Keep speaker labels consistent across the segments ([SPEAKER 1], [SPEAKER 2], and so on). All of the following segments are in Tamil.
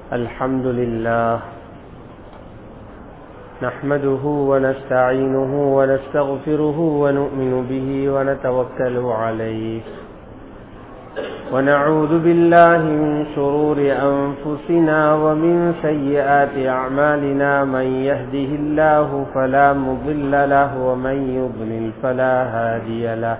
[SPEAKER 1] الحمد لله نحمده ونستعينه ونستغفره ونؤمن به ونتوكل عليه ونعوذ بالله من شرور أنفسنا ومن سيئات أعمالنا من يهده الله فلا مضل له ومن يضلل فلا هادي له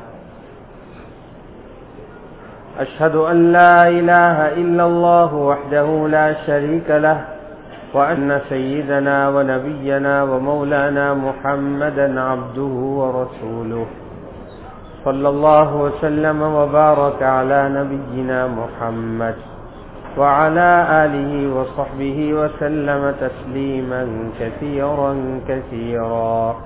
[SPEAKER 1] أشهد أن لا إله إلا الله وحده لا شريك له وأن سيدنا ونبينا ومولانا محمدا عبده ورسوله صلى الله وسلم وبارك على نبينا محمد وعلى آله وصحبه وسلم تسليما كثيرا كثيرا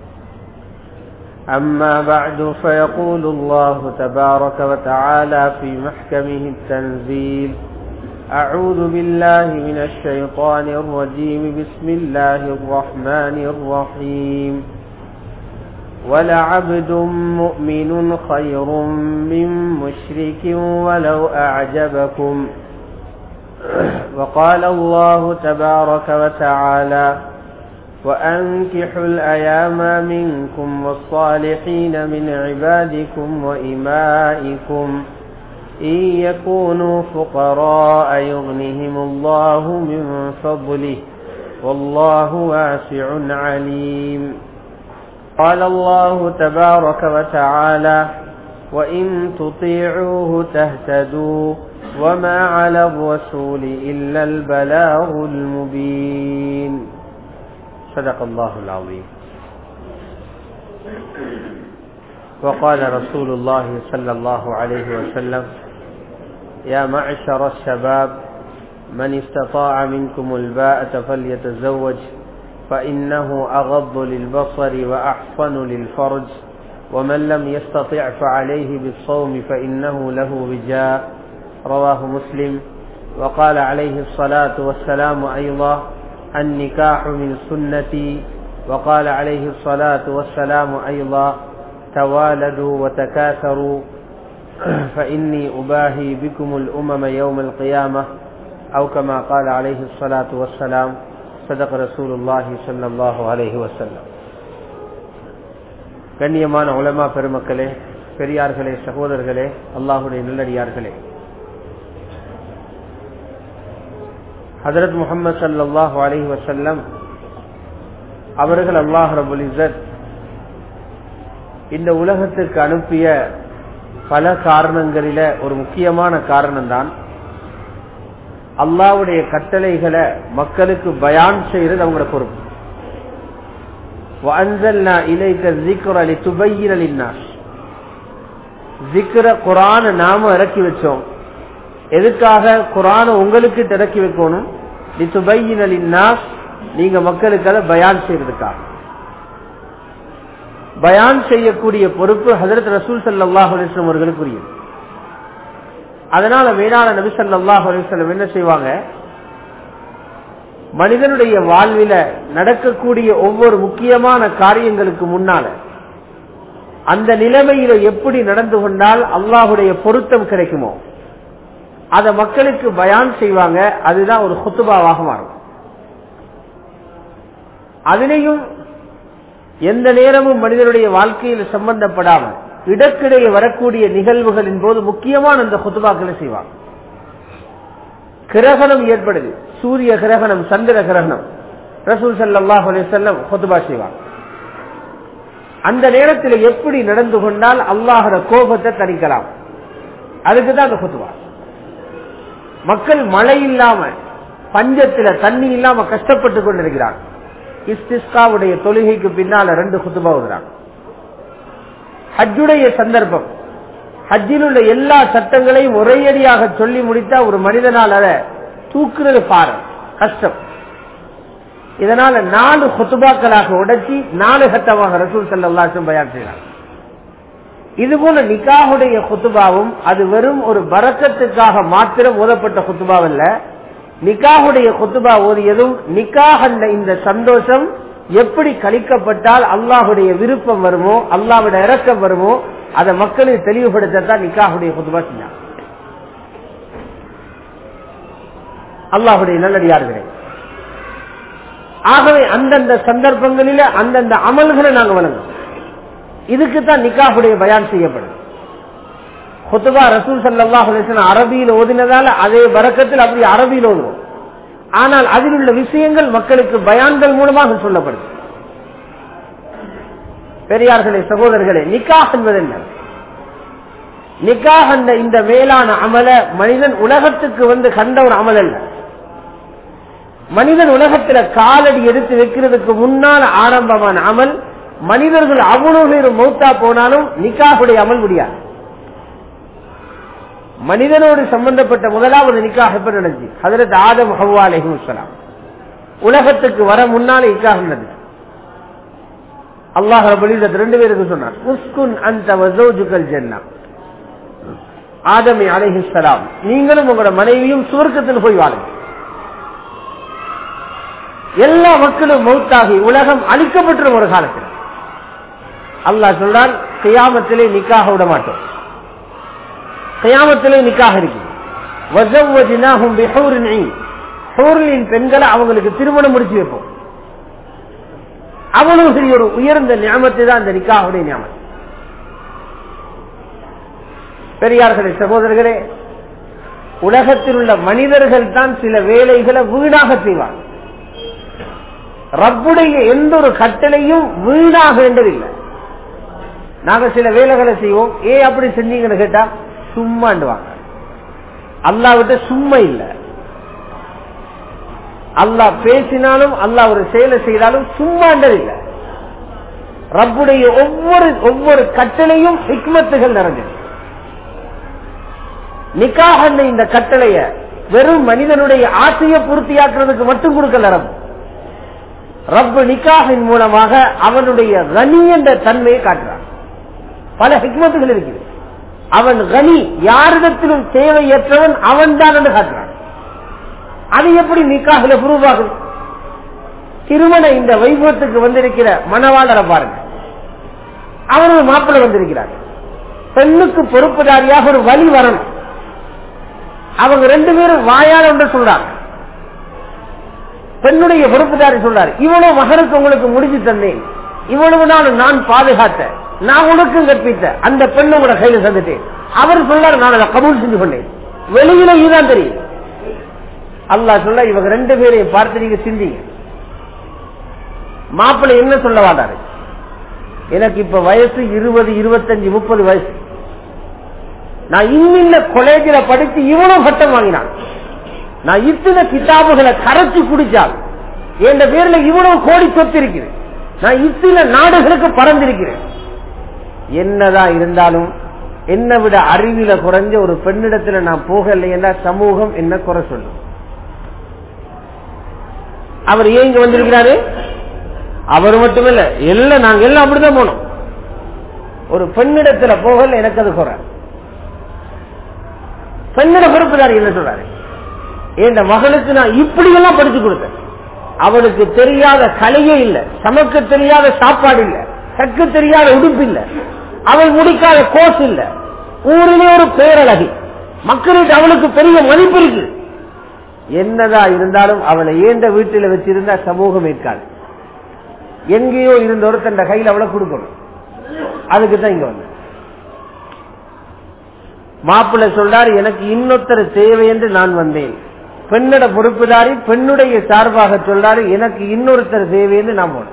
[SPEAKER 1] أما بعد فيقول الله تبارك وتعالى في محكمه التنزيل أعوذ بالله من الشيطان الرجيم بسم الله الرحمن الرحيم ولعبد مؤمن خير من مشرك ولو أعجبكم وقال الله تبارك وتعالى وأنكحوا الأيام منكم والصالحين من عبادكم وإمائكم إن يكونوا فقراء يغنهم الله من فضله والله واسع عليم قال الله تبارك وتعالى وإن تطيعوه تهتدوا وما على الرسول إلا البلاغ المبين صدق الله العظيم وقال رسول الله صلى الله عليه وسلم يا معشر الشباب من استطاع منكم الباءة فليتزوج فإنه أغض للبصر وأحصن للفرج ومن لم يستطع فعليه بالصوم فإنه له وجاء رواه مسلم وقال عليه الصلاة والسلام أيضا النكاح من سنتي وقال عليه الصلاة والسلام أيضا توالدوا وتكاثروا فإني أباهي بكم الأمم يوم القيامة أو كما قال عليه الصلاة والسلام صدق رسول الله صلى الله عليه وسلم கண்ணியமான உலமா பெருமக்களே பெரியார்களே சகோதரர்களே அல்லாஹுடைய நல்லடியார்களே ஹதரத் முகமது சல்லாஹூ அலஹி வசல்லம் அவர்கள் அல்லாஹ் ரபுல் இசத் இந்த உலகத்துக்கு அனுப்பிய பல காரணங்களில ஒரு முக்கியமான காரணம் தான் அல்லாவுடைய கட்டளைகளை மக்களுக்கு பயான் செய்யறது அவங்களோட பொறுப்பு குரான நாம இறக்கி வச்சோம் எதுக்காக குரான உங்களுக்கு இறக்கி வைக்கணும் நீங்க மக்களுக்கு அதை பயான் செய்யறதுக்காக பயான் செய்யக்கூடிய பொறுப்பு ஹசரத் ரசூல் சல்லாஹ் அலிஸ்லம் அவர்களுக்குரியது அதனால மேலான நபி சல்லாஹ் அலிஸ்லம் என்ன செய்வாங்க மனிதனுடைய வாழ்வில நடக்கக்கூடிய ஒவ்வொரு முக்கியமான காரியங்களுக்கு முன்னால அந்த நிலைமையில எப்படி நடந்து கொண்டால் அல்லாஹுடைய பொருத்தம் கிடைக்குமோ அத மக்களுக்கு பயான் செய்வாங்க அதுதான் ஒரு குத்துபாவாக மாறும் அதிலையும் எந்த நேரமும் மனிதனுடைய வாழ்க்கையில் சம்பந்தப்படாமல் இடக்கிடையே வரக்கூடிய நிகழ்வுகளின் போது முக்கியமான அந்த குத்துபாக்களை செய்வாங்க கிரகணம் ஏற்படுது சூரிய கிரகணம் சந்திர கிரகணம் ரசூல் சல்லாஹ் செல்லம் கொத்துபா செய்வாங்க அந்த நேரத்தில் எப்படி நடந்து கொண்டால் அல்லாஹர கோபத்தை தணிக்கலாம் அதுக்குதான் அந்த கொத்துபா மக்கள் மழை இல்லாம பஞ்சத்துல தண்ணி இல்லாம கஷ்டப்பட்டு கொண்டிருக்கிறாங்க இஸ்திஸ்காவுடைய தொழுகைக்கு பின்னால ரெண்டு குத்துபா வருகிறாங்க ஹஜ்ஜுடைய சந்தர்ப்பம் ஹஜ்ஜில் உள்ள எல்லா சட்டங்களையும் ஒரேயடியாக சொல்லி முடித்தா ஒரு மனிதனால் அதை தூக்குறது பாரம் கஷ்டம் இதனால நாலு கொத்துபாக்களாக உடைச்சி நாலு கட்டமாக ரசூல் செல்லாச்சும் பயன் செய்யலாம் இது போல நிக்காஹுடைய குத்துபாவும் அது வெறும் ஒரு பறக்கத்துக்காக மாத்திரம் ஓதப்பட்ட குத்துபாவல்ல நிக்காஹுடைய குத்துபா ஓதியதும் நிக்காக இந்த சந்தோஷம் எப்படி கழிக்கப்பட்டால் அல்லாஹுடைய விருப்பம் வருமோ அல்லாஹுட இறக்கம் வருமோ அதை மக்களுக்கு தெளிவுபடுத்தத்தான் நிக்காஹுடைய குத்துபா செஞ்சாங்க அல்லாஹுடைய நல்லடியார்களே ஆகவே அந்தந்த சந்தர்ப்பங்களில அந்தந்த அமல்களை நாங்க வழங்குவோம் இதுக்கு தான் நிக்காஹுடைய பயான் செய்யப்படும் ஹுத்துபா ரசூல் சல்லாஹ் அரபியில் ஓதினதால அதே வரக்கத்தில் அப்படி அரபியில் ஓதுவோம் ஆனால் அதில் உள்ள விஷயங்கள் மக்களுக்கு பயான்கள் மூலமாக சொல்லப்படுது பெரியார்களே சகோதரர்களே நிக்காஹ் என்பது என்ன நிக்காஹ் என்ற இந்த மேலான அமல மனிதன் உலகத்துக்கு வந்து கண்ட ஒரு அமல் அல்ல மனிதன் உலகத்துல காலடி எடுத்து வைக்கிறதுக்கு முன்னால் ஆரம்பமான அமல் மனிதர்கள் அவ்வளவு பேர் மௌத்தா போனாலும் நிக்காஹுடைய அமல் முடியாது மனிதனோடு சம்பந்தப்பட்ட முதலாவது நிக்காக எப்ப நடந்துச்சு ஹதரத் ஆதம் ஹவ்வா அலைஹிஸ்லாம் உலகத்துக்கு வர முன்னாலே நிக்காக நடந்துச்சு அல்லாஹ் ரபுல் ரெண்டு பேருக்கு சொன்னார் உஸ்குன் அந்த வசோஜுகல் ஜன்னா ஆதமி அலைஹிஸ்லாம் நீங்களும் உங்களோட மனைவியும் சுவர்க்கத்தில் போய் வாழுங்க எல்லா மக்களும் மௌத்தாகி உலகம் அழிக்கப்பட்டுரும் ஒரு காலத்தில் அல்லாஹ் சொல்றான் கியாமத்திலே நிக்காக விட மாட்டோம் கியாமத்திலே நிக்காக இருக்கு பெண்களை அவங்களுக்கு திருமணம் முடிச்சு வைப்போம் அவ்வளவு பெரிய ஒரு உயர்ந்த ஞாபகத்தை தான் இந்த நிக்காவுடைய ஞாபகம் பெரியார்களே சகோதரர்களே உலகத்தில் உள்ள மனிதர்கள் தான் சில வேலைகளை வீணாக செய்வாங்க ரப்புடைய எந்த ஒரு கட்டளையும் வீணாக வேண்டதில்லை நாங்க சில வேலைகளை செய்வோம் ஏ அப்படி செஞ்சீங்கன்னு கேட்டா சும்மாண்டுவாங்க அல்லா விட்ட சும்மா இல்ல அல்லாஹ் பேசினாலும் அல்லாஹ் ஒரு செயலை செய்தாலும் சும்மாண்டது இல்ல ரப்புடைய ஒவ்வொரு ஒவ்வொரு கட்டளையும் ஹிக்மத்துகள் நிறைஞ்சது நிக்காக இந்த கட்டளைய வெறும் மனிதனுடைய ஆசையை பூர்த்தியாக்குறதுக்கு மட்டும் கொடுக்கல ரப் ரப்பு நிக்காகின் மூலமாக அவனுடைய ரனி என்ற தன்மையை காட்டுறான் பல ஹிக்மத்துகள் இருக்குது அவன் கனி யாரிடத்திலும் தேவையற்றவன் அவன் தான் என்று காட்டுறான் அது எப்படி நிக்காகல புருவாகும் திருமண இந்த வைபவத்துக்கு வந்திருக்கிற மணவாளரை பாருங்க அவனது மாப்பிள்ளை வந்திருக்கிறார் பெண்ணுக்கு பொறுப்புதாரியாக ஒரு வழி வரணும் அவங்க ரெண்டு பேரும் வாயால் ஒன்று சொல்றாங்க பெண்ணுடைய பொறுப்புதாரி சொல்றாரு இவ்வளவு மகனுக்கு உங்களுக்கு முடிச்சு தந்தேன் இவ்வளவு நாள் நான் பாதுகாத்த நான் உனக்கும் கற்பித்த அந்த பெண்ணு உங்களோட கையில சந்துட்டேன் அவர் சொல்லார் நான் அதை கபூல் செஞ்சு கொண்டேன் வெளியில இதுதான் தெரியும் அல்லாஹ் சொல்ல இவங்க ரெண்டு பேரையும் பார்த்து நீங்க சிந்திங்க மாப்பிள்ளை என்ன சொல்ல வாடாரு எனக்கு இப்ப வயசு இருபது இருபத்தஞ்சு முப்பது வயசு நான் இன்னின்ன கொலேஜில் படித்து இவ்வளவு பட்டம் வாங்கினான் நான் இத்தனை கிதாபுகளை கரைச்சு குடிச்சால் என் பேர்ல இவ்வளவு கோடி சொத்து இருக்குது நான் இத்தனை நாடுகளுக்கு பறந்திருக்கிறேன் என்னதான் இருந்தாலும் என்னை விட அறிவில குறைஞ்ச ஒரு பெண்ணிடத்துல நான் போகலை என்றால் சமூகம் என்ன குறை சொல்லும் அவர் ஏன் இங்க வந்திருக்கிறாரு அவர் மட்டுமில்ல எல்லாம் நாங்க எல்லாம் அப்படிதான் போனோம் ஒரு பெண்ணிடத்துல போகல எனக்கு அது குறை பெண்ணிட பொறுப்புதாரி என்ன சொல்றாரு என் மகளுக்கு நான் இப்படி எல்லாம் படிச்சு கொடுத்தேன் அவனுக்கு தெரியாத கலையே இல்ல சமக்க தெரியாத சாப்பாடு இல்ல கக்கு தெரியாத உடுப்பு இல்ல அவள் முடிக்காத கோஸ் இல்ல ஊரிலே ஒரு பேரழகி மக்களுக்கு அவளுக்கு பெரிய மதிப்பு இருக்கு என்னதா இருந்தாலும் அவளை ஏந்த வீட்டில் வச்சிருந்தா சமூகம் இருக்காது எங்கேயோ இருந்த ஒருத்தன் கையில் அவளை கொடுக்கணும் அதுக்கு தான் இங்க வந்து மாப்பிள்ளை சொல்றாரு எனக்கு இன்னொருத்தர் தேவை என்று நான் வந்தேன் பெண்ணோட பொறுப்புதாரி பெண்ணுடைய சார்பாக சொல்றாரு எனக்கு இன்னொருத்தர் தேவை என்று நான் போனேன்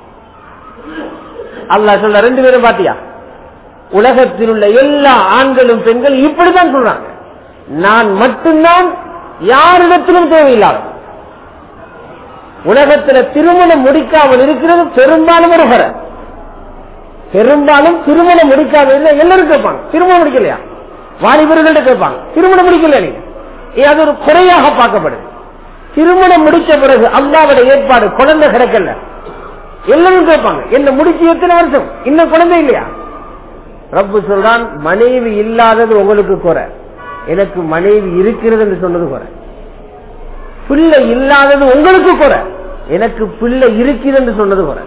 [SPEAKER 1] அல்லா சொல்ல ரெண்டு பேரும் பாத்தியா உலகத்தில் உள்ள எல்லா ஆண்களும் பெண்கள் இப்படிதான் சொல்றாங்க நான் மட்டும்தான் யாரிடத்திலும் தேவையில்லாத உலகத்துல திருமணம் முடிக்காமல் இருக்கிறது பெரும்பாலும் ஒரு குறை பெரும்பாலும் திருமணம் முடிக்காமல் இருந்தா எல்லாரும் கேட்பாங்க திருமணம் முடிக்கலையா வாலிபர்கள்ட்ட கேட்பாங்க திருமணம் முடிக்கல நீங்க அது ஒரு குறையாக பார்க்கப்படுது திருமணம் முடிச்ச பிறகு அல்லாவோட ஏற்பாடு குழந்தை கிடக்கல எல்லாரும் கேட்பாங்க என்ன முடிச்சு எத்தனை வருஷம் இன்னும் குழந்தை இல்லையா ரப்பு சொல்றான் மனைவி இல்லாதது உங்களுக்கு குறை எனக்கு மனைவி இருக்கிறது என்று சொன்னது குறை பிள்ளை இல்லாதது உங்களுக்கு குறை எனக்கு பிள்ளை இருக்கிறது என்று சொன்னது குறை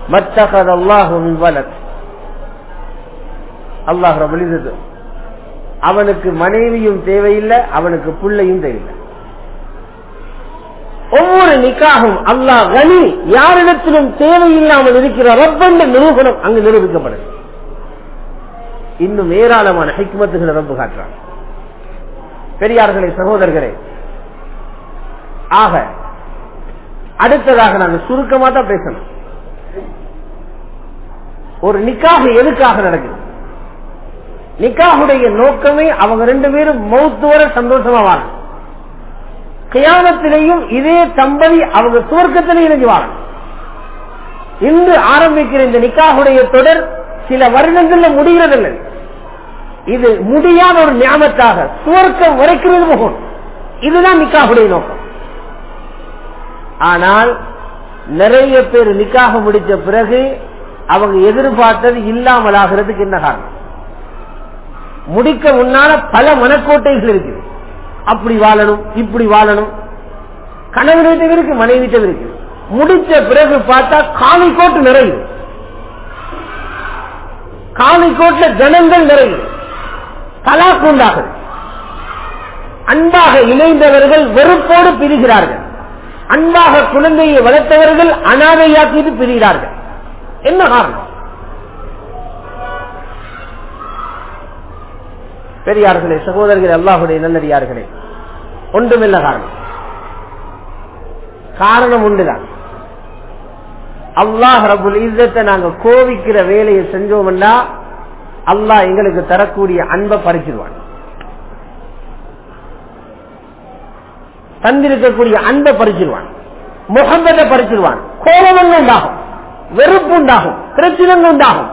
[SPEAKER 1] மத்தகத் அல்லாஹும் வலத் அல்லாஹ் ரபுலிது அவனுக்கு மனைவியும் தேவையில்லை அவனுக்கு பிள்ளையும் தேவையில்லை ஒவ்வொரு நிக்காகும் அல்லாஹ் கனி யாரிடத்திலும் தேவையில்லாமல் இருக்கிற ரப்பண்ட நிரூபணம் அங்கு நிரூபிக்கப்படுது இன்னும் ஏராளமான ஹிக்மத்துகளை ரப்பு காட்டுறான் பெரியார்களே சகோதரர்களே ஆக அடுத்ததாக நாங்கள் சுருக்கமா தான் பேசணும் ஒரு நிக்காக எதுக்காக நடக்குது நிக்காகுடைய நோக்கமே அவங்க ரெண்டு பேரும் மௌத்து வர சந்தோஷமா வாழணும் கியாமத்திலையும் இதே தம்பதி அவங்க சுவர்க்கத்திலையும் இணைஞ்சு வாழணும் இன்று ஆரம்பிக்கிற இந்த நிக்காகுடைய தொடர் சில வருடங்கள்ல முடிகிறதில்லை இது முடியாத ஒரு ஞாபகத்தாக சுவர்க்கம் வரைக்கிறது போகும் இதுதான் நிக்காகுடைய நோக்கம் ஆனால் நிறைய பேர் நிக்காக முடித்த பிறகு அவங்க எதிர்பார்த்தது இல்லாமல் ஆகிறதுக்கு என்ன காரணம் முடிக்க முன்னால பல மனக்கோட்டைகள் இருக்குது அப்படி வாழணும் இப்படி வாழணும் கணவன் வீட்டம் இருக்கு மனைவி வீட்டம் இருக்கு முடிச்ச பிறகு பார்த்தா காவி கோட்டு நிறையுது காவி கோட்டுல ஜனங்கள் நிறையுது தலாக்கு உண்டாகுது அன்பாக இணைந்தவர்கள் வெறுப்போடு பிரிகிறார்கள் அன்பாக குழந்தையை வளர்த்தவர்கள் அனாதையாக்கிட்டு பிரிகிறார்கள் என்ன காரணம் பெரியார்களே சகோதரர்களே அல்லாஹுடைய நல்லடியார்களே ஒன்றுமில்ல காரணம் காரணம் உண்டுதான் அல்லாஹ் ரபுல் இzzத்தை நாங்க கோவிக்கிற வேலையை செஞ்சோம்னா அல்லாஹ் எங்களுக்கு தரக்கூடிய அன்பை பறிச்சிருவான் தந்திருக்கக்கூடிய அன்பை பறிச்சிருவான் முகம்பத்தை பறிச்சிருவான் கோபம் உண்டாகும் வெறுப்பு உண்டாகும் பிரச்சனை உண்டாகும்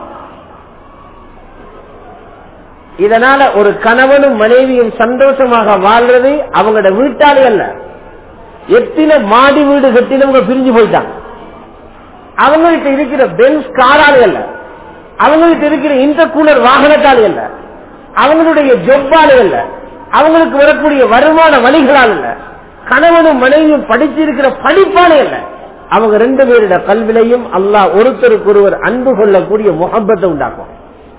[SPEAKER 1] இதனால ஒரு கணவனும் மனைவியும் சந்தோஷமாக வாழ்றது அவங்களோட வீட்டாளி அல்ல எத்தனை மாடி வீடு கட்டினவங்க பிரிஞ்சு போயிட்டாங்க அவங்ககிட்ட இருக்கிற பென்ஸ் காராளி அல்ல அவங்ககிட்ட இருக்கிற இன்டர் கூலர் வாகனத்தாளி அல்ல அவங்களுடைய ஜொப்பாளி அல்ல அவங்களுக்கு வரக்கூடிய வருமான வழிகளால் அல்ல கணவனும் மனைவியும் படிச்சிருக்கிற படிப்பாளி அல்ல அவங்க ரெண்டு பேருடைய கல்விலையும் அல்லாஹ் ஒருத்தருக்கு ஒருவர் அன்பு கொள்ளக்கூடிய முகப்பத்தை உண்டாக்கும்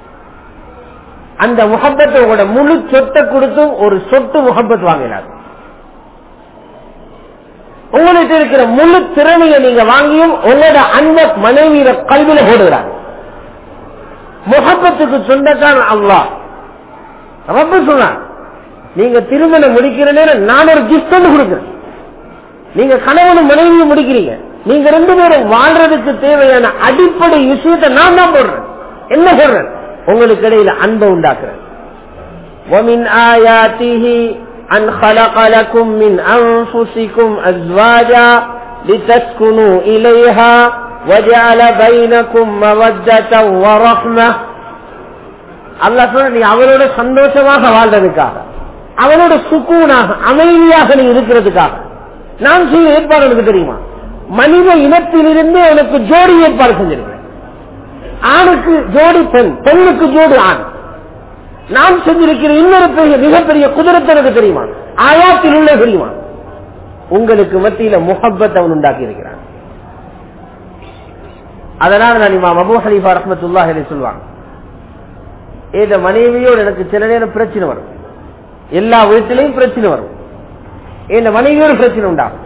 [SPEAKER 1] அந்த முகப்பத்தை உங்களோட முழு சொத்தை கொடுத்தும் ஒரு சொட்டு முகப்பத் வாங்கினார் உங்களுக்கு இருக்கிற முழு திறமையை நீங்க வாங்கியும் உங்களோட அன்ப மனைவியில கல்வியில போடுகிறாங்க முகப்பத்துக்கு சொந்தத்தான் அல்லா ரொம்ப சொன்னார் நீங்க திருமணம் முடிக்கிற நேரம் நான் ஒரு கிஃப்ட் ஒன்று கொடுக்கிறேன் நீங்க கணவனும் மனைவியும் முடிக்கிறீங்க நீங்க ரெண்டு பேரும் வாழ்றதுக்கு தேவையான அடிப்படை விஷயத்தை நான் தான் போடுறேன் என்ன சொல்றேன் உங்களுக்கு இடையில அன்பை உண்டாக்குறேன் ومن آياته أن خلق لكم من أنفسكم أزواجا لتسكنوا إليها وجعل بينكم مودة ورحمة அல்லாஹ் சொல்ற நீ அவனோட சந்தோஷமாக வாழ்றதுக்காக அவனோட சுக்கூனாக அமைதியாக நீ இருக்கிறதுக்காக நான் செய்த ஏற்பாடு எனக்கு தெரியுமா மனித இனத்திலிருந்து எனக்கு ஜோடி ஏற்பாடு செஞ்சிருக்கிறேன் ஆணுக்கு ஜோடி பெண் பெண்ணுக்கு ஜோடி ஆண் நான் செஞ்சிருக்கிற இன்னொரு பெரிய மிகப்பெரிய குதிரத்தை எனக்கு தெரியுமா ஆயாத்தில் உள்ள தெரியுமா உங்களுக்கு மத்தியில முகப்பத் அவன் உண்டாக்கி இருக்கிறான் அதனால நான் இமாம் அபு ஹலீஃபா ரஹமத்துல்லாஹ் சொல்லுவாங்க இந்த மனைவியோடு எனக்கு சில நேரம் பிரச்சனை வரும் எல்லா வீட்டிலையும் பிரச்சனை வரும் இந்த மனைவியோடு பிரச்சனை உண்டாகும்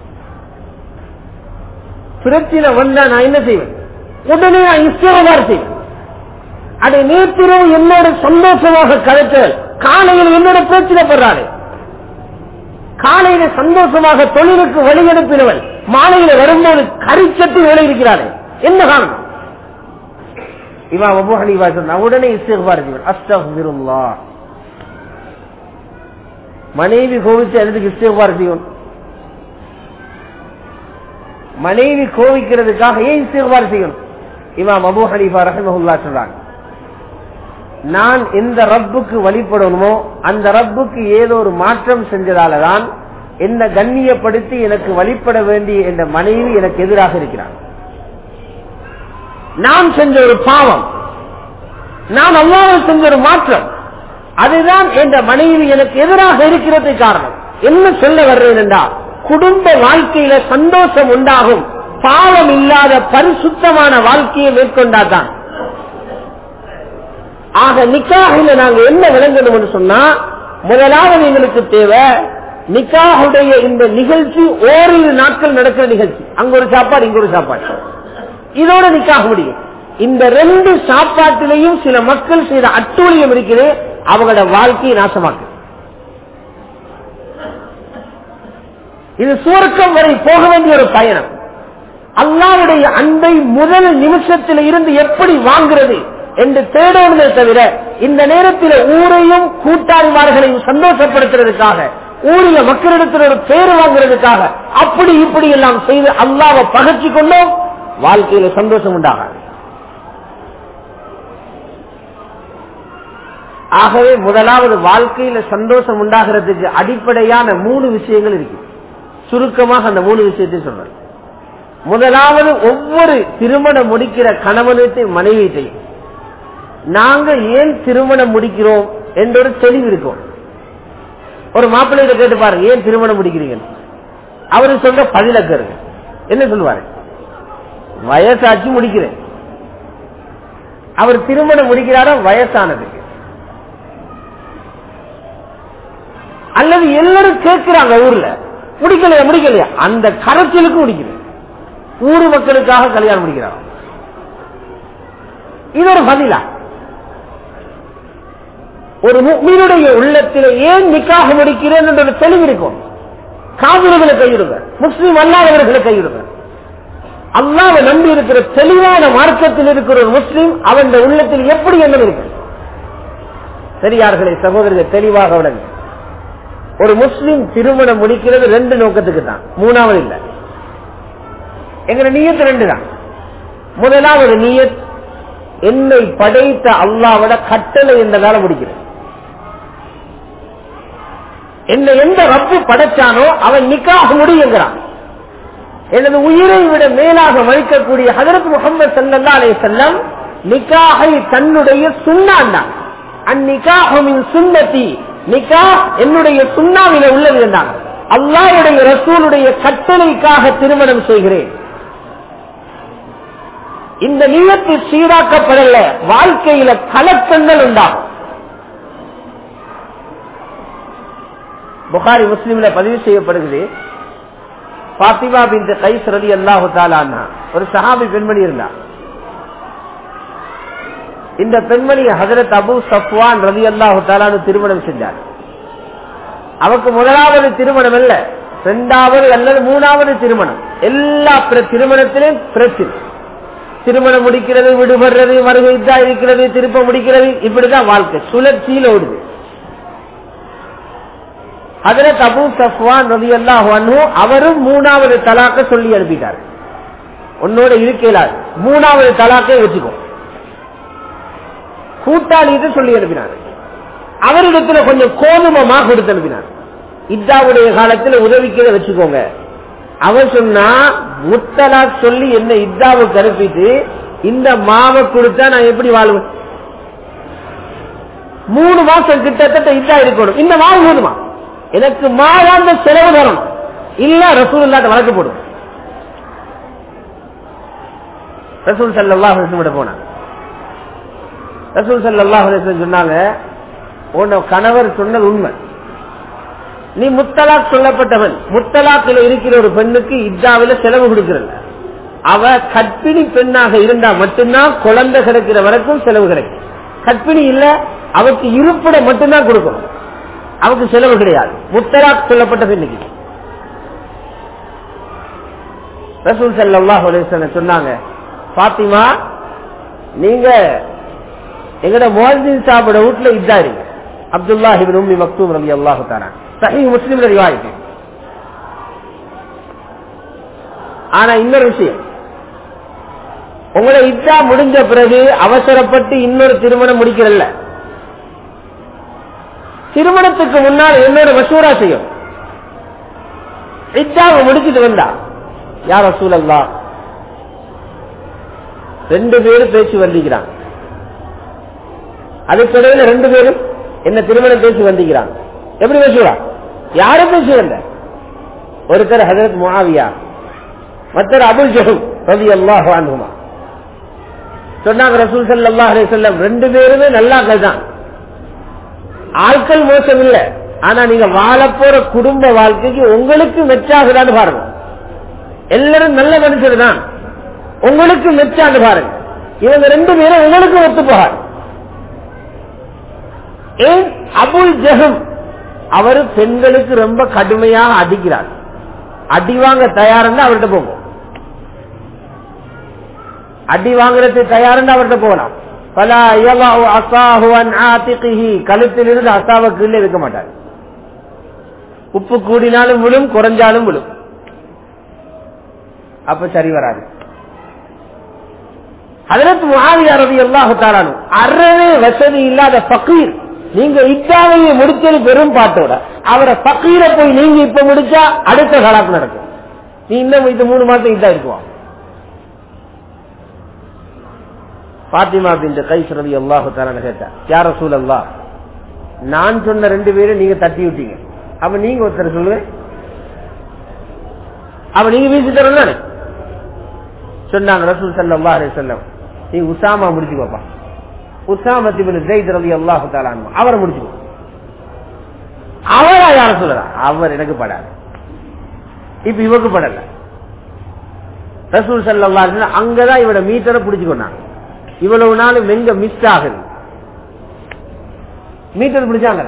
[SPEAKER 1] பிரச்சனை வந்தா நான் என்ன செய்வேன் உடனே நான் இஸ்லாமார் செய்வேன் அதை நேற்றிரவு என்னோட சந்தோஷமாக கதைத்தல் காலையில் என்னோட பிரச்சனைப்படுறாரு காலையில சந்தோஷமாக தொழிலுக்கு வழியனுப்பினவன் மாலையில வரும்போது கரிச்சட்டு வேலை இருக்கிறாரு என்ன காரணம் இவா அபு ஹனீஃபா சொன்னா உடனே இஸ்திக்பார் செய்வார் அஸ்தக்ஃபிருல்லா மனைவி கோவிச்சு எதுக்கு இஸ்திக்பார் செய்யும் மனைவி கோவிக்கிறதுக்காக ஏன் இஸ்திக்பார் செய்யணும் இமாம் அபு ஹனீஃபா ரஹமஹுல்லா சொல்றாங்க நான் எந்த ரப்புக்கு வழிபடணுமோ அந்த ரப்புக்கு ஏதோ ஒரு மாற்றம் செஞ்சதாலதான் என்ன கண்ணியப்படுத்தி எனக்கு வழிபட வேண்டிய என்ற மனைவி எனக்கு எதிராக இருக்கிறார் நான் செஞ்ச ஒரு பாவம் நான் அல்லாமல் செஞ்ச ஒரு மாற்றம் அதுதான் என்ற மனைவி எனக்கு எதிராக இருக்கிறது காரணம் என்ன சொல்ல வர்றேன் என்றால் குடும்ப வாழ்க்கையில சந்தோஷம் உண்டாகும் பாவம் இல்லாத பரிசுத்தமான வாழ்க்கையை மேற்கொண்டாதான் ஆக நிக்காகில நாங்க என்ன விளங்கணும்னு சொன்னா முதலாவது எங்களுக்கு தேவை நிக்காஹுடைய இந்த நிகழ்ச்சி ஓரிரு நாட்கள் நடக்கிற நிகழ்ச்சி அங்க ஒரு சாப்பாடு இங்க ஒரு சாப்பாடு இதோட நிக்காக முடியும் இந்த ரெண்டு சாப்பாட்டிலையும் சில மக்கள் செய்த அட்டூழியம் இருக்குது அவங்களோட வாழ்க்கையை நாசமாக்கு இது சுவர்க்கம் வரை போக வேண்டிய ஒரு பயணம் அல்லாவுடைய அன்பை முதல் நிமிஷத்தில் இருந்து எப்படி வாங்குறது என்று தேடுவதே தவிர இந்த நேரத்தில் ஊரையும் கூட்டாளிமார்களையும் சந்தோஷப்படுத்துறதுக்காக ஊரில் மக்களிடத்தில் ஒரு பேர் வாங்குறதுக்காக அப்படி இப்படி எல்லாம் செய்து அல்லாவை பகச்சு கொண்டோம் வாழ்க்கையில சந்தோஷம் உண்டாகாது ஆகவே முதலாவது வாழ்க்கையில சந்தோஷம் உண்டாகிறதுக்கு அடிப்படையான மூணு விஷயங்கள் இருக்கு சுருக்கமாக அந்த மூணு விஷயத்தை சொல்றேன் முதலாவது ஒவ்வொரு திருமணம் முடிக்கிற கணவனத்தையும் மனைவியத்தையும் நாங்க ஏன் திருமணம் முடிக்கிறோம் என்ற ஒரு தெளிவு இருக்கும் ஒரு மாப்பிள்ளையிட கேட்டு பாருங்க ஏன் திருமணம் முடிக்கிறீங்க அவரு சொல்ற பதிலக்கரு என்ன சொல்லுவாரு வயசாச்சு முடிக்கிறேன் அவர் திருமணம் முடிக்கிறாரா வயசானதுக்கு அல்லது எல்லாரும் கேட்கிறாங்க ஊர்ல முடிக்கலையா முடிக்கலையா அந்த கரைச்சலுக்கு முடிக்கிறேன் ஊர் மக்களுக்காக கல்யாணம் முடிக்கிறார் இது ஒரு பதிலா ஒரு மீனுடைய உள்ளத்தில் ஏன் நிக்காக முடிக்கிறேன் என்ற ஒரு தெளிவு இருக்கும் காவிரிகளை கையிடுங்க முஸ்லீம் அல்லாதவர்களை கையிடுங்க அல்லாவை நம்பி இருக்கிற தெளிவான மார்க்கத்தில் இருக்கிற ஒரு முஸ்லீம் அவன் உள்ளத்தில் எப்படி என்ன இருக்கு சரியார்களே சகோதரர்கள் தெளிவாக விளங்க ஒரு முஸ்லீம் திருமணம் முடிக்கிறது ரெண்டு நோக்கத்துக்கு தான் மூணாவது இல்லை எங்க நீயத்து ரெண்டு தான் முதலாவது நீயத் என்னை படைத்த அல்லாவோட கட்டளை என்றதால முடிக்கிறது என்னை எந்த ரப்பு படைச்சானோ அவன் நிக்காக முடியுங்கிறான் எனது உயிரை விட மேலாக மதிக்கக்கூடிய ஹதரத் முகமது சல்லா அலே செல்லம் நிக்காகை தன்னுடைய சுண்ணாண்டான் அந்நிகாஹமின் சுண்ணத்தி நிக்கா என்னுடைய சுண்ணாவில உள்ளது என்றான் அல்லாவுடைய ரசூலுடைய கட்டளைக்காக திருமணம் செய்கிறேன் இந்த நீளத்து சீராக்கப்படல வாழ்க்கையில கலக்கங்கள் உண்டாகும் புகாரி முஸ்லீம்ல பதிவு செய்யப்படுகிறது பாத்திமா பின் கைஸ் ரதி அல்லாஹு தாலான்னா ஒரு சஹாபி பெண்மணி இருந்தா இந்த பெண்மணி ஹசரத் அபு சஃப்வான் ரதி அல்லாஹு தாலான்னு திருமணம் செஞ்சார் அவருக்கு முதலாவது திருமணம் அல்ல இரண்டாவது அல்லது மூணாவது திருமணம் எல்லா திருமணத்திலும் பிரச்சனை திருமணம் முடிக்கிறது விடுபடுறது வருகைத்தா இருக்கிறது திருப்ப முடிக்கிறது இப்படிதான் வாழ்க்கை சுழற்சியில் ஓடுது அதுல தபு சஃப்வான் ரவி அல்லாஹ் அவரும் மூணாவது தலாக்க சொல்லி அனுப்பிட்டார் உன்னோட இருக்கலாது மூணாவது தலாக்கை வச்சுக்கோ கூட்டாளிட்டு சொல்லி அனுப்பினார் அவரிடத்துல கொஞ்சம் கோதுமமா கொடுத்து அனுப்பினார் இத்தாவுடைய காலத்துல உதவிக்கிற வச்சுக்கோங்க அவன் சொன்னா முத்தலா சொல்லி என்ன இத்தாவுக்கு அனுப்பிட்டு இந்த மாவை கொடுத்தா நான் எப்படி வாழ்வேன் மூணு மாசம் கிட்டத்தட்ட இதா இருக்கணும் இந்த மாவு போதுமா எனக்கு மாதாந்த செலவு தரணும் இல்ல ரசூல் இல்லாத வழக்கு போடும் ரசூல் சல்லாஹ் விட போனான் ரசூல் சல்லாஹ் சொன்னாங்க உன்ன கணவர் சொன்னது உண்மை நீ முத்தலாக் சொல்லப்பட்டவன் முத்தலாக்கில் இருக்கிற ஒரு பெண்ணுக்கு இத்தாவில செலவு கொடுக்கிறல்ல அவ கற்பிணி பெண்ணாக இருந்தா மட்டும்தான் குழந்தை கிடைக்கிற வரைக்கும் செலவு கிடைக்கும் கற்பிணி இல்ல அவருக்கு இருப்பிட மட்டும்தான் கொடுக்கணும் அவருக்கு செலவு கிடையாது முத்தலாக் சொல்லப்பட்ட பெண்ணுக்கு ரசூல் சல்லாஹ் சொன்னாங்க பாத்திமா நீங்க எங்கட மோதின் சாப்பிட வீட்டுல இதா இருங்க அப்துல்லாஹிபின் உம்மி மக்தூம் ரவி அல்லாஹு தாரா சஹி முஸ்லிம்ல ரிவாயிட்டு ஆனா இன்னொரு விஷயம் உங்களை இத்தா முடிஞ்ச பிறகு அவசரப்பட்டு இன்னொரு திருமணம் முடிக்கிறல்ல திருமணத்துக்கு முன்னால் என்னோட மசூரா செய்யும் இத்தாவை முடிச்சுட்டு வந்தா யார் சூழல்லா ரெண்டு பேரும் பேச்சு வந்திக்கிறாங்க அதுக்கிடையில ரெண்டு பேரும் என்ன திருமணம் பேசி வந்திக்கிறாங்க எப்படி பேசுவா யாரும் பேசி வந்த ஒருத்தர் ஹசரத் முஆவியா மற்றொரு அபுல் ஜஹூ ரவி அல்லாஹ் அனுமா சொன்னாங்க ரசூல் சல்லா செல்லம் ரெண்டு பேருமே நல்லாக்கள் தான் ஆட்கள் மோசம் இல்ல ஆனா நீங்க வாழப்போற குடும்ப வாழ்க்கைக்கு உங்களுக்கு மெச்சாகுதான்னு பாருங்க எல்லாரும் நல்ல மனுஷர் தான் உங்களுக்கு மெச்சான்னு பாருங்க இவங்க ரெண்டு பேரும் உங்களுக்கு ஒத்து போகாது ஏன் அபுல் ஜெகம் அவர் பெண்களுக்கு ரொம்ப கடுமையாக அடிக்கிறார் அடி வாங்க தயாருன்னு அவர்கிட்ட போகும் அடி வாங்குறது தயாருன்னு அவர்கிட்ட போகலாம் பல கழுத்தில் இருந்து அசாவை கீழே வைக்க மாட்டார் உப்பு கூடினாலும் விழும் குறைஞ்சாலும் விழும் அப்ப சரி வராது அதற்கு முகாவியார் ரவி எல்லாத்தாலும் அறவே வசதி இல்லாத பக்கீர் நீங்க இத்தாவையை முடிச்சது பெரும் பாட்டோட அவரை பக்கீரை போய் நீங்க இப்ப முடிச்சா அடுத்த கலாக்கு நடக்கும் நீ இன்னும் இது மூணு மாசம் இதா இருக்குவான் பாத்திமா பின் கைஸ் ரவி அல்லாஹு தாலான கேட்டா யார சூழல்லா நான் சொன்ன ரெண்டு பேரும் நீங்க தட்டி விட்டீங்க அப்ப நீங்க ஒருத்தர் சொல்லுங்க அப்ப நீங்க வீசி தரணும் தானே சொன்னாங்க ரசூல் சல்லா அலி சொல்லம் நீ உசாமா முடிச்சு பாப்பா உசாமத்திபின் ஜெயித் ரவி அல்லாஹு தாலான் அவரை முடிச்சு அவரா யார சொல்லலாம் அவர் எனக்கு படாது இப்ப இவருக்கு படல ரசூல் சல்லா அங்கதான் இவட மீட்டரை பிடிச்சு கொண்டாங்க இவ்வளவு நாள் எங்க மிஸ் ஆகுது மீட்டர் பிடிச்சாங்க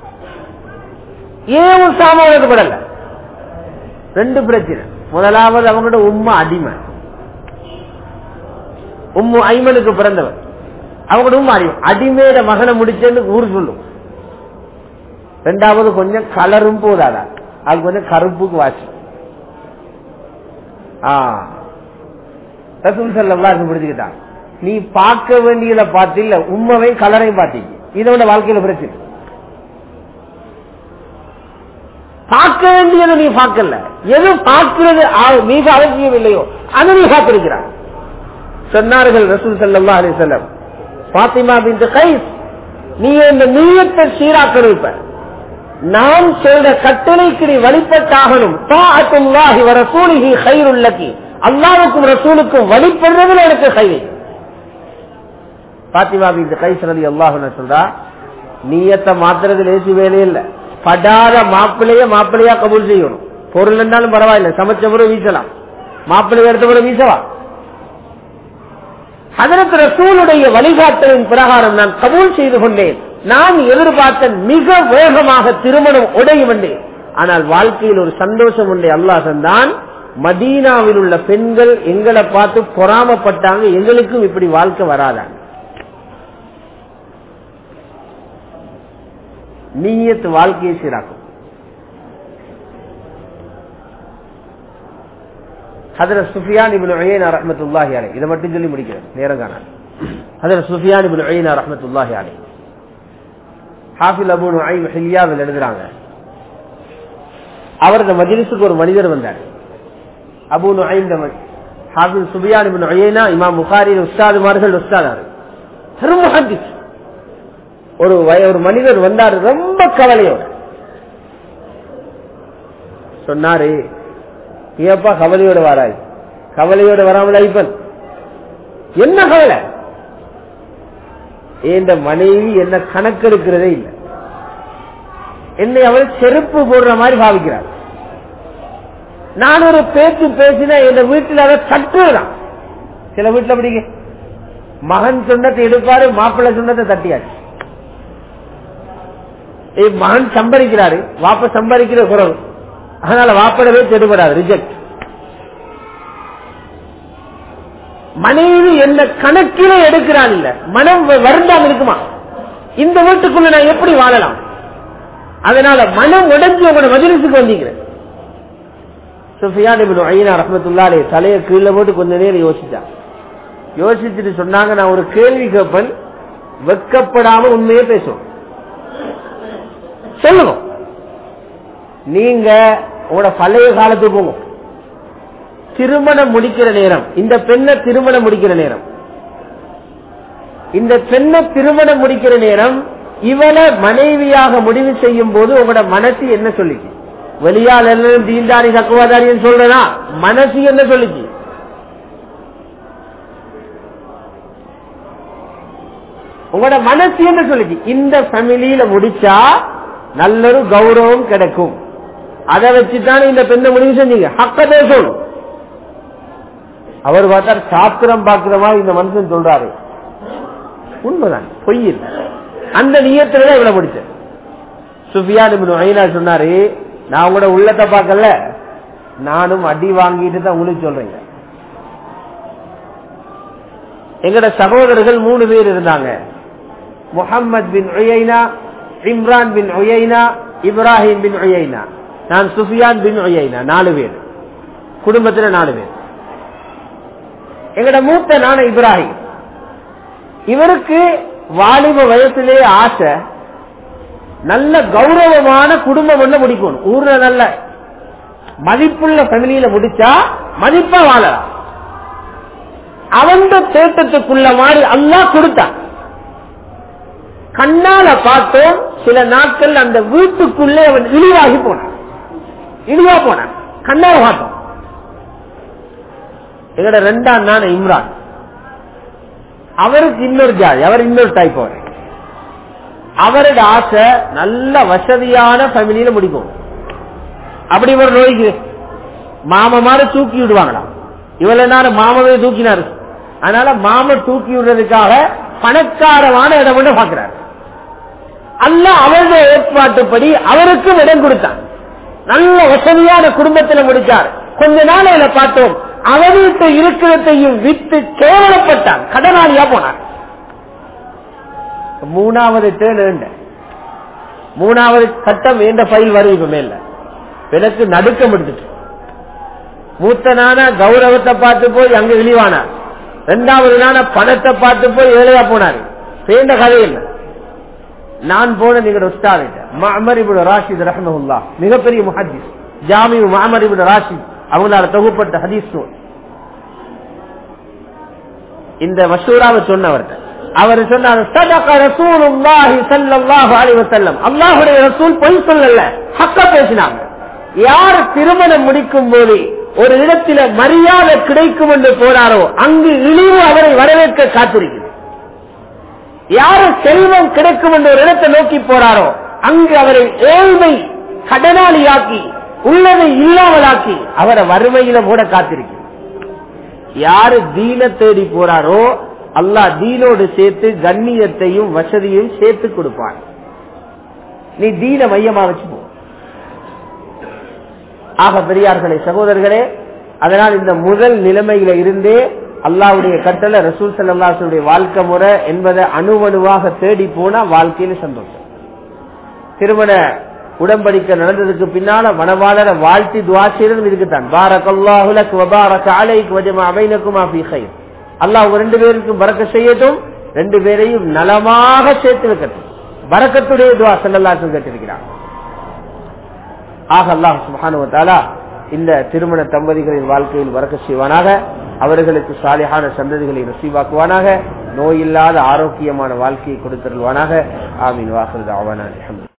[SPEAKER 1] ஏன் உசாமா அவருக்கு படல ரெண்டு பிரச்சனை முதலாவது அவங்களோட உம்மா அடிமை உம்மு ஐமனுக்கு பிறந்தவர் அவங்களோட உம்மா அடிமை அடிமையோட மகனை முடிச்சேன்னு ஊர் சொல்லும் ரெண்டாவது கொஞ்சம் கலரும் போதாதா அது கொஞ்சம் கருப்புக்கு வாசி ரசூல் செல்லாம் பிடிச்சுக்கிட்டாங்க நீ பார்க்க வேண்டியதை பார்த்தில்ல உண்மையை கலரையும் பார்த்தீங்க இதோட வாழ்க்கையில பிரச்சனை பார்க்க வேண்டியதை நீ பார்க்கல எது பார்க்கிறது மிக அவசியம் இல்லையோ அதை நீ பார்த்திருக்கிறார் சொன்னார்கள் ரசூல் சல்லா அலி செல்லம் பாத்திமா பின் கைஸ் நீ இந்த நீயத்தை சீராக்க இருப்ப நான் சொல்ற கட்டளைக்கு நீ வழிபட்டாகணும் தாத்துல்லாஹி வ ரசூலிஹி கைருள்ளக்கி அல்லாவுக்கும் ரசூலுக்கும் வழிபடுறதுல எனக்கு கைவை பாத்திமா பின் கைஸ் ரலி அல்லாஹ் சொல்றா நீயத்தை மாத்துறது லேசி வேலையே இல்ல படாத மாப்பிள்ளைய மாப்பிள்ளையா கபூல் செய்யணும் பொருள் இருந்தாலும் பரவாயில்ல சமைச்ச பிறகு வீசலாம் மாப்பிள்ளை எடுத்த பிறகு வீசவா அதற்கு ரசூலுடைய வழிகாட்டலின் பிரகாரம் நான் கபூல் செய்து கொண்டேன் நான் எதிர்பார்த்த மிக வேகமாக திருமணம் உடையும் என்றேன் ஆனால் வாழ்க்கையில் ஒரு சந்தோஷம் உண்டே அல்லாஹ் தந்தான் மதீனாவில் உள்ள பெண்கள் எங்களை பார்த்து பொறாமப்பட்டாங்க எங்களுக்கும் இப்படி வாழ்க்கை வராதாங்க நீயத்து வாழ்க்கையை சீராக்கும் ஹதர சுஃபியான் இபின் ஒய்யனா ரஹமத்துல்லாஹி அலை இதை மட்டும் சொல்லி முடிக்கிறேன் நேரம் காணாது ஹதர சுஃபியான் இபின் ஒய்யனா ரஹமத்துல்லாஹி அலை ஹாஃபில் அபு நுஐம் ஹில்யாவில் எழுதுறாங்க அவர் இந்த மஜிலிசுக்கு ஒரு மனிதர் வந்தார் அபு நுஐம் ஹாஃபில் சுபியான் இபின் ஒய்யனா இமாம் புகாரின் உஸ்தாதுமார்கள் உஸ்தாதார் பெரும் ஹதீஸ் ஒரு ஒரு மனிதர் வந்தார் ரொம்ப கவலையோட சொன்னாரு ஏப்பா கவலையோட வராய் கவலையோட வராமல் ஐப்பன் என்ன கவலை இந்த மனைவி என்ன கணக்கெடுக்கிறதே இல்லை என்னை அவள் செருப்பு போடுற மாதிரி பாவிக்கிறார் நான் ஒரு பேச்சு பேசின என் வீட்டில் அதை தட்டுறான் சில வீட்டுல அப்படி மகன் சொன்னத்தை எடுப்பாரு மாப்பிள்ளை சொன்னதை தட்டியாச்சு மகன் சம்பரிக்கிறாரு வாப்ப சம்பரிக்கிற குறவு அதனால வாப்படவே தெடுபடாது ரிஜெக்ட் மனைவி என்ன கணக்கிலே எடுக்கிறான் இல்ல மனம் வருந்தாம இருக்குமா இந்த வீட்டுக்குள்ள நான் எப்படி வாழலாம் அதனால மனம் உடஞ்சு உங்களோட மஜிலிசுக்கு வந்தீங்கிறேன் ரஹமத்துல்லாலே தலையை கீழே போட்டு கொஞ்ச நேரம் யோசிச்சா யோசிச்சுட்டு சொன்னாங்க நான் ஒரு கேள்வி கேட்பேன் வெக்கப்படாம உண்மையே பேசுவோம் சொல்லுங்க நீங்க உங்களோட பழைய காலத்துக்கு போங்க திருமணம் முடிக்கிற நேரம் இந்த பெண்ணை திருமணம் முடிக்கிற நேரம் இந்த பெண்ணை திருமணம் முடிக்கிற நேரம் இவளை மனைவியாக முடிவு செய்யும் போது உங்களோட மனசு என்ன சொல்லிச்சு வெளியால் எல்லாம் தீண்டாரி தக்குவாதாரின்னு சொல்றதா மனசு என்ன சொல்லிச்சு உங்களோட மனசு என்ன சொல்லுச்சு இந்த ஃபேமிலியில முடிச்சா நல்லொரு கௌரவம் கிடைக்கும் அதை வச்சுதானே இந்த பெண்ணை முடிவு செஞ்சீங்க ஹக்கதே சொல் அவர் பார்த்தா சாத்திரம் பாக்குறமா இந்த மனுஷன் சொல்றாரு உண்மைதான் பொய் இல்லை அந்த நியத்துல தான் இவ்வளவு முடிச்சேன் சுஃபியான் ஐநா சொன்னாரு நான் உங்களோட உள்ளத்தை பார்க்கல நானும் அடி வாங்கிட்டு தான் உங்களுக்கு சொல்றீங்க எங்கட சகோதரர்கள் மூணு பேர் இருந்தாங்க முகமது பின் உயைனா இம்ரான் பின் உயைனா இப்ராஹிம் பின் உயைனா நான் சுஃபியான் பின் உயைனா நாலு பேர் குடும்பத்துல நாலு பேர் எங்கட மூத்த நான இப்ராஹிம் இவருக்கு வாலிப வயசுலே ஆசை நல்ல கௌரவமான குடும்பம் ஒண்ணு முடிக்கணும் ஊர்ல நல்ல மதிப்புள்ள ஃபேமிலியில முடிச்சா மதிப்பா வாழலாம் அவன் தேட்டத்துக்குள்ள மாதிரி அல்லா கொடுத்தான் கண்ணால பார்த்தோம் சில நாட்கள் அந்த வீட்டுக்குள்ளே அவன் இழிவாகி போனான் இழிவா போனான் கண்ணால பார்த்தோம் எங்கட ரெண்டாம் நான இம்ரான் அவருக்கு இன்னொரு ஜாதி அவர் இன்னொரு டைப் அவர் அவரோட ஆசை நல்ல வசதியான ஃபேமிலியில முடிக்கும் அப்படி ஒரு நோய்க்கு மாம மாதிரி தூக்கி விடுவாங்களாம் இவள நேரம் மாமவே தூக்கினாரு அதனால மாம தூக்கி விடுறதுக்காக பணக்காரமான இடம் ஒன்று பார்க்கிறார் அல்ல அவருடைய ஏற்பாட்டுப்படி அவருக்கும் இடம் கொடுத்தான் நல்ல வசதியான குடும்பத்துல முடிச்சார் கொஞ்ச நாளையில பார்த்தோம் அவருக்கு இருக்கிறதையும் வித்து கேவலப்பட்டான் கடனாளியா போனார் மூணாவது டேர்ன் மூணாவது கட்டம் எந்த ஃபைல் வரும் இப்ப மேல எனக்கு நடுக்கம் எடுத்துட்டு மூத்த நான கௌரவத்தை பார்த்து போய் அங்க இழிவானார் ரெண்டாவது நான பணத்தை பார்த்து போய் ஏழையா போனாரு சேர்ந்த கதை இல்லை நான் போன நீங்க உஸ்தாதிட்ட மாமர் இபுட ராஷித் ரஹமஹுல்லா மிகப்பெரிய முஹத்திஸ் ஜாமி மாமர் இபுட ராஷித் அவங்களால தொகுப்பட்ட ஹதீஸ் நூல் இந்த மஷூராவை சொன்னவர்கிட்ட அவர் சொன்னார் சதக ரசூலுல்லாஹி ஸல்லல்லாஹு அலைஹி வஸல்லம் அல்லாஹ்வுடைய ரசூல் பொய் சொல்லல ஹக்க பேசினாங்க யார் திருமணம் முடிக்கும் போது ஒரு இடத்தில மரியாதை கிடைக்கும் என்று போனாரோ அங்கு இழிவு அவரை வரவேற்க காத்திருக்கிறது யாரு செல்வம் கிடைக்கும் என்று ஒரு இடத்தை நோக்கி போறாரோ அங்கு அவரை ஏழ்மை கடனாளியாக்கி உள்ளதை இல்லாமலாக்கி அவரை வறுமையில மூட காத்திருக்கிறது யாரு தீன தேடி போறாரோ அல்லாஹ் தீனோடு சேர்த்து கண்ணியத்தையும் வசதியும் சேர்த்து கொடுப்பான் நீ தீன மையமா வச்சு போ ஆக பெரியார்களே சகோதரர்களே அதனால் இந்த முதல் நிலைமையில இருந்தே அல்லாவுடைய கட்டளை ரசூல் சல்லாசுடைய வாழ்க்கை முறை என்பதை அணுவணுவாக தேடி போனா வாழ்க்கையில சந்தோஷம் திருமண உடம்படிக்கை நடந்ததுக்கு பின்னால மனவாளர வாழ்த்தி துவா செய்யறதும் இருக்குத்தான் பாரக் அல்லாஹ் ரெண்டு பேருக்கும் பறக்க செய்யட்டும் ரெண்டு பேரையும் நலமாக சேர்த்து வைக்கட்டும் பறக்கத்துடைய துவா செல்லல்லாசும் கேட்டிருக்கிறான் ஆக அல்லாஹ் சுபானுவத்தாலா இந்த திருமண தம்பதிகளின் வாழ்க்கையில் வரக்க செய்வானாக அவர்களுக்கு சாலியான சந்ததிகளை நசீவாக்குவானாக நோயில்லாத ஆரோக்கியமான வாழ்க்கையை கொடுத்தருள்வானாக ஆமீன் வாசல் ஆவான